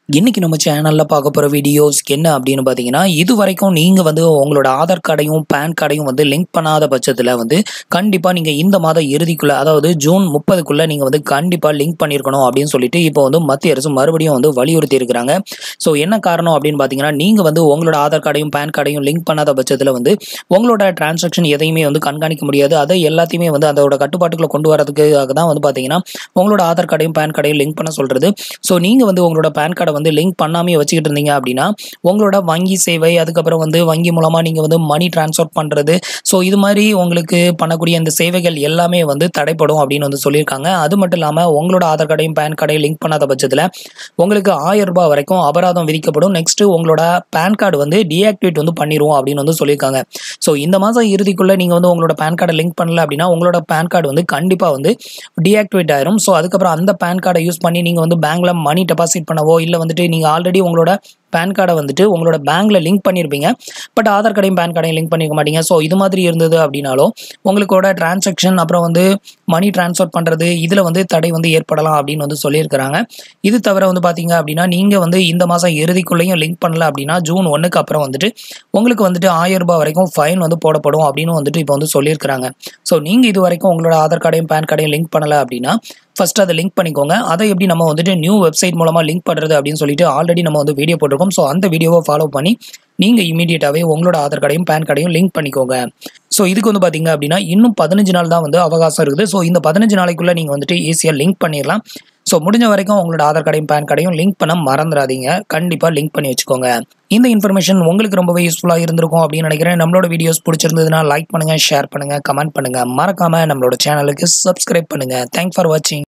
இன்னைக்கு நம்ம சேனல்ல பார்க்க போற வீடியோஸ் என்ன அப்படின்னு பார்த்தீங்கன்னா, இதுவரைக்கும் நீங்க வந்து உங்களோட ஆதார் கார்டையும், பான் கார்டையும் வந்து லிங்க் பண்ணாத பட்சத்தில வந்து, கண்டிப்பா நீங்க இந்த மாத இறுதிக்குள்ள அதாவது ஜூன் 30க்குள்ள நீங்க வந்து கண்டிப்பா லிங்க் பண்ணியிருக்கணும் அப்படின்னு சொல்லிட்டு, இப்போ வந்து மத்திய அரசு மறுபடியும் வந்து வலியுறுத்தி இருக்கிறாங்க. ஸோ என்ன காரணம் அப்படின்னு பார்த்தீங்கன்னா, நீங்க வந்து உங்களோட ஆதார் கார்டையும், பான் கார்டையும் லிங்க் பண்ணாத பட்சத்தில வந்து, உங்களோட டிரான்சாக்ஷன் எதையுமே வந்து கண்காணிக்க முடியாது. அதை எல்லாத்தையுமே வந்து அதோட கட்டுப்பாட்டுக்குள்ள கொண்டு வரதுக்காக தான் வந்து பார்த்தீங்கன்னா, உங்களோட ஆதார் கார்டையும், பான் கார்டையும் லிங்க் பண்ண சொல்றது. ஸோ நீங்க வந்து உங்களோட பான் கார்ட வந்து லிங்க் பண்ணாமயே வச்சுக்கிட்டு இருந்தீங்க அப்படின்னா, உங்களோட வங்கி சேவை, அதுக்கப்புறம் வந்து வங்கி மூலமா நீங்க வந்து மணி ட்ரான்ஸ்ஃபர் பண்றது, ஸோ இது மாரி உங்களுக்கு பண்ணக்கூடிய இந்த சேவைகள் எல்லாமே வந்து தடைப்படும் அப்படின்னு வந்து சொல்லியிருக்காங்க. அது மட்டும் இல்லாம உங்களோட ஆதார் கார்டையும், பான் கார்டையும் லிங்க் பண்ணாத பட்சத்தில, உங்களுக்கு ரூ. 1000 வரைக்கும் அபராதம் விதிக்கப்படும். நெக்ஸ்ட் உங்களோட பான் கார்டு வந்து டீஆக்டிவேட் வந்து பண்ணிருவோம் அப்படின்னு வந்து சொல்லியிருக்காங்க. ஸோ இந்த மாசம் இறுதிக்குள்ள நீங்க வந்து உங்களோட பான் கார்ட லிங்க் பண்ணல அப்படின்னா, உங்களோட பான் கார்டு வந்து கண்டிப்பா வந்து டீஆக்டிவேட் ஆயிரும். ஸோ அதுக்கப்புறம் அந்த பான் கார்ட யூஸ் பண்ணி நீங்க வந்து பேங்க்ல மணி டெபாசிட் பண்ணவோ, இல்ல வந்துட்டு நீங்க ஆல்ரெடி உங்களோட பான் கார்ட வந்துட்டு உங்களோட பேங்க்ல லிங்க் பண்ணியிருப்பீங்க. பட் ஆதார் கார்டையும், பான் கார்டையும் லிங்க் பண்ணியிருக்க மாட்டீங்க. ஸோ இது மாதிரி இருந்தது அப்படின்னாலும், உங்களுக்கோட டிரான்சாக்ஷன் அப்புறம் வந்து மணி ட்ரான்ஸ்ஃபர் பண்றது, இதுல வந்து தடை வந்து ஏற்படலாம் அப்படின்னு வந்து சொல்லியிருக்கிறாங்க. இது தவிர வந்து பார்த்தீங்க அப்படின்னா, நீங்க வந்து இந்த மாசம் இறுதிக்குள்ளயும் லிங்க் பண்ணல அப்படின்னா, ஜூன் 1க்கு அப்புறம் வந்துட்டு உங்களுக்கு வந்துட்டு ரூ. 1000 வரைக்கும் ஃபைன் வந்து போடப்படும் அப்படின்னு வந்துட்டு இப்போ வந்து சொல்லியிருக்கிறாங்க. ஸோ நீங்க இதுவரைக்கும் உங்களோட ஆதார் கார்டையும், பான் கார்டையும் லிங்க் பண்ணல அப்படின்னா, ஃபர்ஸ்ட் அத லிங்க் பண்ணிக்கோங்க. அதை எப்படி நம்ம வந்துட்டு நியூ வெப்சைட் மூலமா லிங்க் பண்றது அப்படின்னு சொல்லிட்டு ஆல்ரெடி நம்ம வந்து வீடியோ போட்டிருக்கோம். ஸோ அந்த வீடியோவ ஃபாலோ பண்ணி, நீங்க இம்மீடியேட்டாவே உங்களோட ஆதார் கார்டையும், பான் கார்டையும் லிங்க் பண்ணிக்கோங்க. ஸோ இதுக்கு வந்து பார்த்தீங்க அப்படின்னா, இன்னும் 15 நாள் தான் வந்து அவகாசம் இருக்குது. ஸோ இந்த 15 நாளைக்குள்ள நீங்க வந்துட்டு ஈஸியா லிங்க் பண்ணிறலாம். ஸோ முடிஞ்ச வரைக்கும் உங்களோட ஆதார் கார்டையும், பான் கார்டையும் லிங்க் பண்ண மறந்துறாதீங்க. கண்டிப்பா லிங்க் பண்ணி வச்சுக்கோங்க. இந்த இன்ஃபர்மேஷன் உங்களுக்கு ரொம்பவே யூஸ்ஃபுல்லா இருந்திருக்கும் அப்படின்னு நினைக்கிறேன். நம்மளோட வீடியோஸ் புடிச்சிருந்ததுன்னா லைக் பண்ணுங்க, ஷேர் பண்ணுங்க, கமெண்ட் பண்ணுங்க. மறக்காம நம்மளோட சேனலுக்கு சப்ஸ்கிரைப் பண்ணுங்க. தேங்க்ஸ் ஃபார் வாட்சிங்.